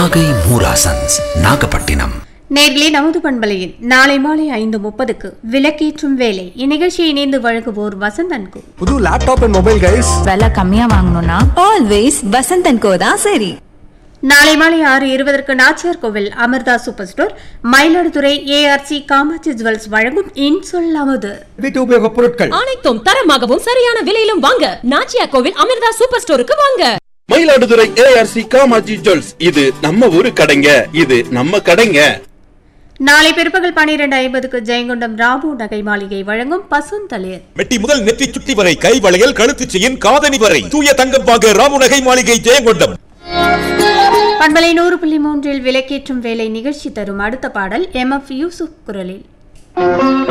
நாகை மூராசன்ஸ் நாகப்பட்டினம் நேர்களே நமது பண்பலையில் நாளை மாலை ஐந்து முப்பதுக்கு விளக்கேற்றும் வேலை இந்நிகழ்ச்சியை இணைந்து வழங்குவோர் வசந்தன்கு புது லேப்டாப் அண்ட் மொபைல் கைஸ் விலை கம்மியா வாங்கணும்னா ஆல்வேஸ் வசந்தன் கோ தான் சரி நாளை மாலை ஆறு இருபதற்கு Nachiyar Kovil Amirtha super store Mayiladuthurai ARC Kamatchi jewels வழங்கும் இன்சொல் அமுது வீட்டு உபயோகப் பொருட்கள் அனைத்தும் தரமாகவும் சரியான விலையிலும் வாங்க நாச்சியா கோவில் அமிர்தா சூப்பர் ஸ்டோருக்கு வாங்க மயிலாடுதுறை ஏஆர்சி காமாஜி ஜுவல்ஸ் இது நம்ம ஊரு கடைங்க இது நம்ம கடைங்க நாளை பிற்பகல் பனிரெண்டு ஐம்பதுக்கு ஜெயங்கொண்டம் ராபு நகை மாளிகை வழங்கும் பசுந்தளிர் மெட்டி முதல் நெற்றி சுட்டி வரை கை வளையல் கழுத்து செயின் காதணி வரை தூய தங்கம் பாக ராமுநகை மாளிகை ஜெயங்கொண்டம் பண்பலை நூறு புள்ளி மூன்றில் விளக்கேற்றும் வேலை நிகழ்ச்சி தரும் அடுத்த பாடல் எம் எஃப் யூசுப் குரலில்